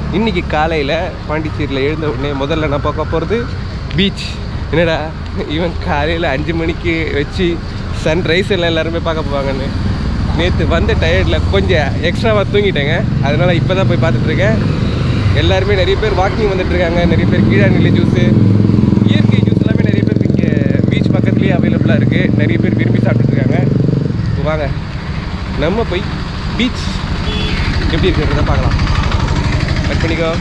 இன்னைக்கு காலையில் பாண்டிச்சேரியில் எழுந்த உடனே முதல்ல நான் பார்க்க போகிறது பீச் என்னடா இவன் காலையில் அஞ்சு மணிக்கு வச்சு சன்ரைஸ் எல்லாம் எல்லாருமே பார்க்க போவாங்கன்னு நேற்று வந்த டயர்டில் கொஞ்சம் எக்ஸ்ட்ராவாக தூங்கிட்டேங்க அதனால் இப்போ தான் போய் பார்த்துட்டு இருக்கேன் எல்லாருமே நிறைய பேர் வாக்கிங் வந்துட்டு இருக்காங்க நிறைய பேர் கீழாநிலை ஜூஸு இயற்கை ஜூஸ் எல்லாமே நிறைய பேர் இங்கே பீச் பக்கத்துலேயே அவைலபிளாக இருக்குது நிறைய பேர் விரும்பி சாப்பிட்டுட்டு இருக்காங்க இப்போ வாங்க நம்ம போய் பீச் எப்படி இருக்கிறத பார்க்கலாம் கட் பண்ணிக்கோ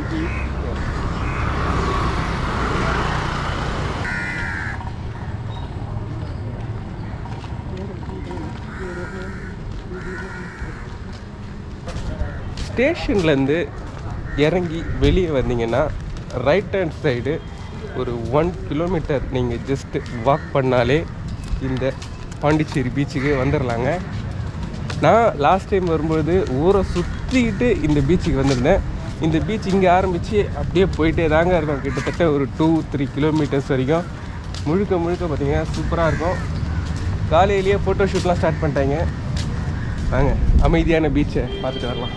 ஸ்டேஷன்லேருந்து இறங்கி வெளியே வந்தீங்கன்னா ரைட் ஹேண்ட் சைடு ஒரு ஒன் கிலோமீட்டர் நீங்கள் ஜஸ்ட்டு வாக் பண்ணாலே இந்த பாண்டிச்சேரி பீச்சுக்கு வந்துடலாங்க நான் லாஸ்ட் டைம் வரும்போது ஊரை சுற்றிக்கிட்டு இந்த பீச்சுக்கு வந்திருந்தேன் இந்த பீச் இங்கே ஆரம்பித்து அப்படியே போயிட்டே தாங்க இருக்கும் கிட்டத்தட்ட ஒரு டூ த்ரீ கிலோமீட்டர்ஸ் வரைக்கும் முழுக்க முழுக்க பார்த்தீங்கன்னா சூப்பராக இருக்கும் காலையிலேயே ஃபோட்டோ ஷூட்லாம் ஸ்டார்ட் பண்ணிட்டாங்க வாங்க அமைதியான பீச்சை பார்த்துட்டு வரலாம்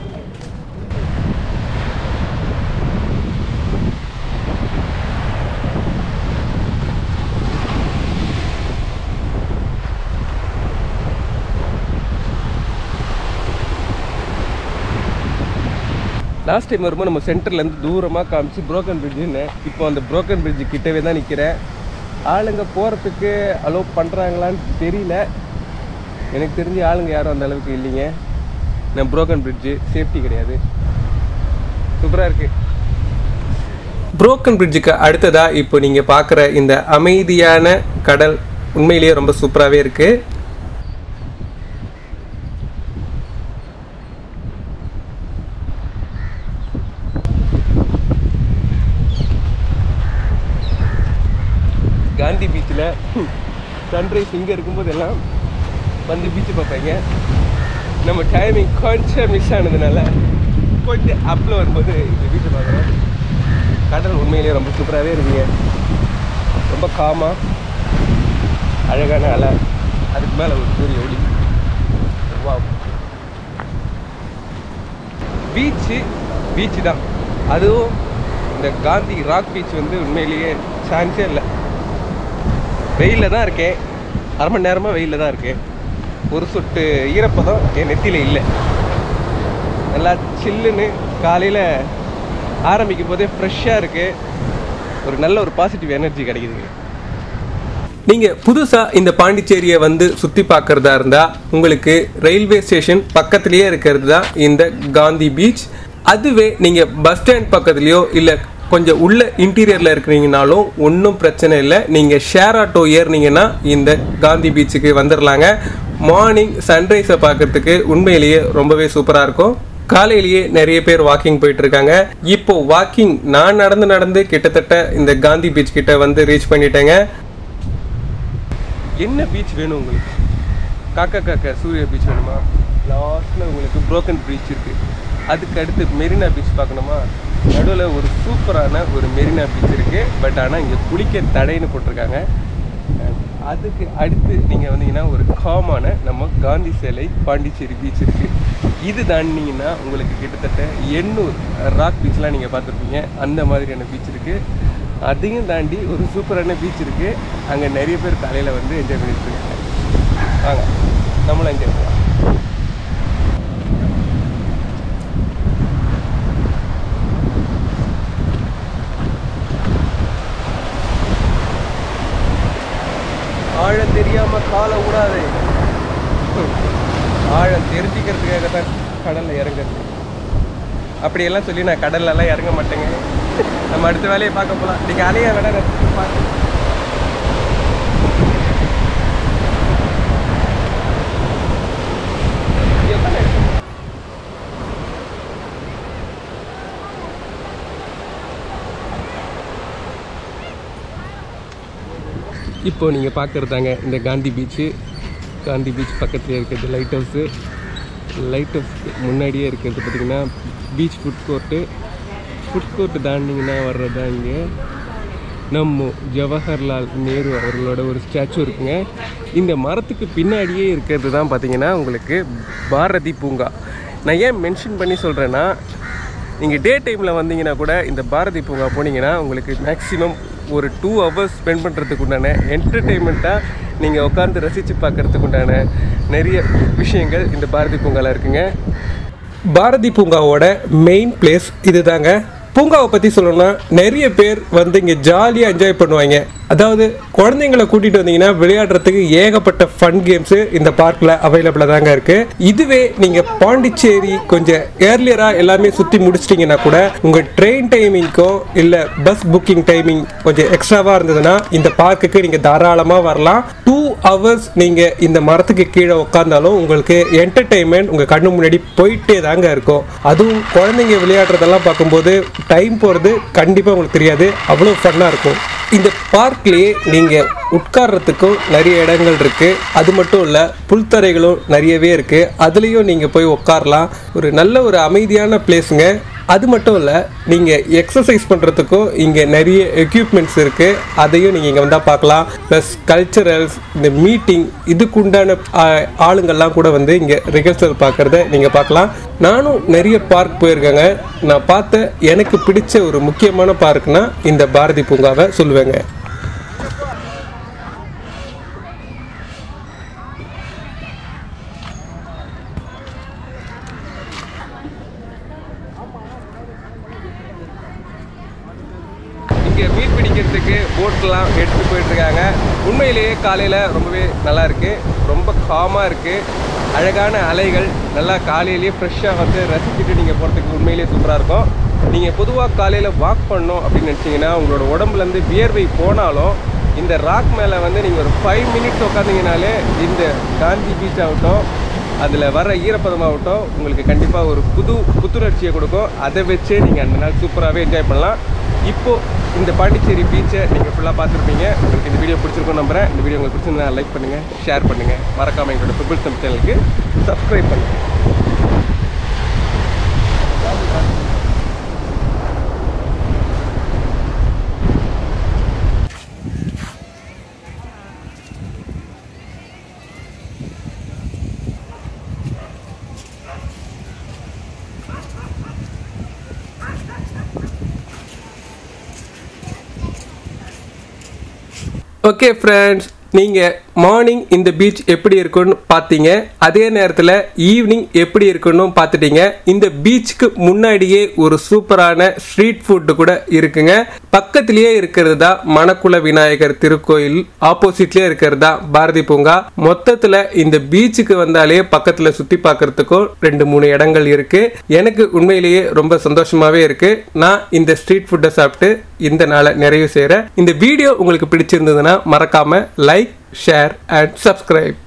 லாஸ்ட் டைம் வரும்போது நம்ம சென்டர்லேருந்து தூரமாக காமிச்சு புரோக்கன் பிரிட்ஜுன்னு இப்போ அந்த புரோக்கன் பிரிட்ஜு கிட்டவே தான் நிற்கிறேன் ஆளுங்க போகிறதுக்கு அலோவ் பண்ணுறாங்களான்னு தெரியல எனக்கு தெரிஞ்சு ஆளுங்க யாரும் அந்த அளவுக்கு இல்லைங்க நான் புரோக்கன் பிரிட்ஜு சேஃப்டி கிடையாது சூப்பராக இருக்குது புரோக்கன் பிரிட்ஜுக்கு அடுத்ததாக இப்போ நீங்கள் பார்க்குற இந்த அமைதியான கடல் உண்மையிலேயே ரொம்ப சூப்பராகவே இருக்குது காந்தி பீச்சில் சன்ரைஸ் இங்கே இருக்கும்போது எல்லாம் வந்து பீச்சு பார்ப்பாங்க நம்ம டைமிங் கொஞ்சம் மிஸ் ஆனதுனால கொஞ்சம் அப்பில் வரும்போது இந்த பீச்சை பார்க்குறோம் கடல் உண்மையிலேயே ரொம்ப சூப்பராகவே இருக்குங்க ரொம்ப காமாக அழகான அலை அதுக்கு மேலே ஒரு சூரிய ஒளி வா பீச்சு பீச்சு தான் அதுவும் இந்த காந்தி ராக் பீச் வந்து உண்மையிலேயே சான்ஸே இல்லை வெயிலில் தான் இருக்கேன் அரை மணி நேரமாக வெயிலில் தான் இருக்கேன் ஒரு சொட்டு ஈரப்பதம் என் நெத்தியில் இல்லை நல்லா சில்லுன்னு காலையில் ஆரம்பிக்கும் போதே ஃப்ரெஷ்ஷாக இருக்குது ஒரு நல்ல ஒரு பாசிட்டிவ் எனர்ஜி கிடைக்குதுங்க நீங்கள் புதுசாக இந்த பாண்டிச்சேரியை வந்து சுற்றி பார்க்குறதா இருந்தால் உங்களுக்கு ரயில்வே ஸ்டேஷன் பக்கத்துலேயே இருக்கிறது தான் இந்த காந்தி பீச் அதுவே நீங்கள் பஸ் ஸ்டாண்ட் பக்கத்துலேயோ இல்லை கொஞ்சம் உள்ள இன்டீரியரில் இருக்கிறீங்கனாலும் ஒன்றும் பிரச்சனை இல்லை நீங்கள் ஷேர் ஆட்டோ ஏறினீங்கன்னா இந்த காந்தி பீச்சுக்கு வந்துடலாங்க மார்னிங் சன்ரைஸை பார்க்கறதுக்கு உண்மையிலேயே ரொம்பவே சூப்பராக இருக்கும் காலையிலேயே நிறைய பேர் வாக்கிங் போயிட்டு இருக்காங்க இப்போ வாக்கிங் நான் நடந்து நடந்து கிட்டத்தட்ட இந்த காந்தி பீச் கிட்ட வந்து ரீச் பண்ணிட்டேங்க என்ன பீச் வேணும் உங்களுக்கு காக்கா காக்கா சூரிய பீச் வேணுமா லாஸ்ட்டில் உங்களுக்கு புரோக்கன் பீச் இருக்குது அதுக்கு அடுத்து மெரினா பீச் பார்க்கணுமா நடுவில் ஒரு சூப்பரான ஒரு மெரினா பீச் இருக்குது பட் ஆனால் இங்கே குளிக்க தடைன்னு போட்டிருக்காங்க அதுக்கு அடுத்து நீங்கள் வந்தீங்கன்னா ஒரு காமான நம்ம காந்தி சிலை பாண்டிச்சேரி பீச் இருக்குது இது தாண்டிங்கன்னா உங்களுக்கு கிட்டத்தட்ட எண்ணூர் ராக் பீச்லாம் நீங்கள் பார்த்துருப்பீங்க அந்த மாதிரியான பீச் இருக்குது அதையும் தாண்டி ஒரு சூப்பரான பீச் இருக்குது அங்கே நிறைய பேர் காலையில் வந்து என்ஜாய் பண்ணிட்டு இருக்காங்க வாங்க நம்மளும் என்ஜாய் பண்ணலாம் ஆழம் தெரியாம காலை விடாது ஆழம் தெரிஞ்சுக்கிறதுக்காக தான் கடல்ல இறங்குறது அப்படியெல்லாம் சொல்லி நான் கடல்ல எல்லாம் இறங்க மாட்டேங்க நம்ம அடுத்த வேலையை பார்க்க போலாம் நீங்க அலைய வேணா ரசிச்சு பாருங்க எத்தனை? இப்போ நீங்கள் பார்க்குறதாங்க இந்த காந்தி பீச்சு காந்தி பீச் பக்கத்துலேயே இருக்கிறது லைட் ஹவுஸு லைட் ஹவுஸ்க்கு முன்னாடியே இருக்கிறது பார்த்திங்கன்னா beach food court food court தாண்டிங்கன்னா வர்றது தான் இங்கே நம்ம ஜவஹர்லால் நேரு அவர்களோட ஒரு ஸ்டாச்சு இருக்குங்க இந்த மரத்துக்கு பின்னாடியே இருக்கிறது தான் பார்த்தீங்கன்னா உங்களுக்கு பாரதி பூங்கா நான் ஏன் மென்ஷன் பண்ணி சொல்கிறேன்னா நீங்கள் டே டைமில் வந்தீங்கன்னா கூட இந்த பாரதி பூங்கா போனீங்கன்னா உங்களுக்கு மேக்ஸிமம் ஒரு டூ ஹவர்ஸ் ஸ்பெண்ட் பண்ணுறதுக்கு உண்டான என்டர்டெயின்மெண்ட்டாக நீங்கள் உட்காந்து ரசித்து பார்க்கறதுக்கு உண்டான நிறைய விஷயங்கள் இந்த பாரதி பூங்காவில் இருக்குங்க பாரதி பூங்காவோட மெயின் பிளேஸ் இதுதாங்க பூங்காவை பற்றி சொல்லணும்னா நிறைய பேர் வந்து இங்கே ஜாலியாக என்ஜாய் பண்ணுவாங்க அதாவது குழந்தைங்களை கூட்டிகிட்டு வந்தீங்கன்னா விளையாடுறதுக்கு ஏகப்பட்ட ஃபன் கேம்ஸு இந்த பார்க்கில் அவைலபிளாக தாங்க இருக்குது இதுவே நீங்கள் பாண்டிச்சேரி கொஞ்சம் ஏர்லியராக எல்லாமே சுற்றி முடிச்சிட்டிங்கன்னா கூட உங்கள் ட்ரெயின் டைமிங்க்கோ இல்லை பஸ் புக்கிங் டைமிங் கொஞ்சம் எக்ஸ்ட்ராவாக இருந்ததுன்னா இந்த பார்க்குக்கு நீங்கள் தாராளமாக வரலாம் டூ ஹவர்ஸ் நீங்கள் இந்த மரத்துக்கு கீழே உட்காந்தாலும் உங்களுக்கு என்டர்டெயின்மெண்ட் உங்கள் கண்ணு முன்னாடி போயிட்டே தாங்க இருக்கும் அதுவும் குழந்தைங்க விளையாடுறதெல்லாம் பார்க்கும்போது டைம் போகிறது கண்டிப்பாக உங்களுக்கு தெரியாது அவ்வளோ ஃபன்னாக இருக்கும் இந்த பார்க்லேயே நீங்கள் உட்கார்றதுக்கும் நிறைய இடங்கள் இருக்குது அது மட்டும் இல்லை புல்தரைகளும் நிறையவே இருக்குது அதுலேயும் நீங்கள் போய் உட்காரலாம் ஒரு நல்ல ஒரு அமைதியான பிளேஸுங்க அது மட்டும் இல்லை நீங்கள் எக்ஸசைஸ் பண்ணுறதுக்கும் இங்கே நிறைய எக்யூப்மெண்ட்ஸ் இருக்குது அதையும் நீங்கள் இங்கே வந்தால் பார்க்கலாம் ப்ளஸ் கல்ச்சரல்ஸ் இந்த மீட்டிங் இதுக்குண்டான ஆ, ஆளுங்கள்லாம் கூட வந்து இங்கே ரிஹர்சல் பார்க்குறத நீங்கள் பார்க்கலாம் நானும் நிறைய பார்க் போயிருக்கேங்க நான் பார்த்த எனக்கு பிடிச்ச ஒரு முக்கியமான பார்க்னா இந்த பாரதி பூங்காவை சொல்லுவேங்க இங்கே மீன் பிடிக்கிறதுக்கு போட்லாம் எடுத்துட்டு போயிட்டு இருக்காங்க உண்மையிலேயே காலையில் ரொம்பவே நல்லா இருக்கு ரொம்ப காமாக இருக்கு அழகான அலைகள் நல்லா காலையிலேயே ஃப்ரெஷ்ஷாக வந்து ரசிச்சுட்டு நீங்கள் போகிறதுக்கு உண்மையிலேயே சூப்பராக இருக்கும் நீங்கள் பொதுவாக காலையில் வாக் பண்ணோம் அப்படின்னு நினச்சிங்கன்னா உங்களோட உடம்புலேருந்து வியர்வை போனாலும் இந்த ராக் மேலே வந்து நீங்கள் ஒரு ஃபைவ் மினிட்ஸ் உட்காந்தீங்கனாலே இந்த காந்தி பீச் ஆகட்டும் அதில் வர ஈரப்பதமாகட்டும் உங்களுக்கு கண்டிப்பாக ஒரு புது புத்துணர்ச்சியை கொடுக்கும் அதை வச்சே நீங்கள் அந்த நாள் சூப்பராகவே என்ஜாய் பண்ணலாம் இப்போது இந்த பாண்டிச்சேரி பீச்சை நீங்கள் ஃபுல்லாக பார்த்துருப்பீங்க உங்களுக்கு இந்த வீடியோ பிடிச்சிருக்கும் நம்புறேன் இந்த வீடியோ உங்களுக்கு பிடிச்சிருந்தா லைக் பண்ணுங்கள் ஷேர் பண்ணுங்கள் மறக்காமல் எங்களோட பிபிள் சம் சேனலுக்கு சப்ஸ்கிரைப் பண்ணுங்கள் ஓகே ஃப்ரெண்ட்ஸ் நீங்கள் மார்னிங் இந்த பீச் எப்படி இருக்குன்னு பார்த்தீங்க அதே நேரத்தில் ஈவினிங் எப்படி இருக்குன்னு பார்த்துட்டீங்க இந்த பீச்சுக்கு முன்னாடியே ஒரு சூப்பரான ஸ்ட்ரீட் ஃபுட்டு கூட இருக்குங்க பக்கத்திலேயே இருக்கிறது தான் மணக்குள விநாயகர் திருக்கோயில் ஆப்போசிட்லேயே இருக்கிறது தான் பாரதி பூங்கா மொத்தத்தில் இந்த பீச்சுக்கு வந்தாலே பக்கத்தில் சுற்றி பார்க்கறதுக்கும் ரெண்டு மூணு இடங்கள் இருக்கு எனக்கு உண்மையிலேயே ரொம்ப சந்தோஷமாவே இருக்கு நான் இந்த ஸ்ட்ரீட் ஃபுட்டை சாப்பிட்டு இந்த நாளை நிறைவு செய்கிறேன் இந்த வீடியோ உங்களுக்கு பிடிச்சிருந்ததுன்னா மறக்காம லைக் ஷேர் அண்ட் சப்ஸ்கிரைப்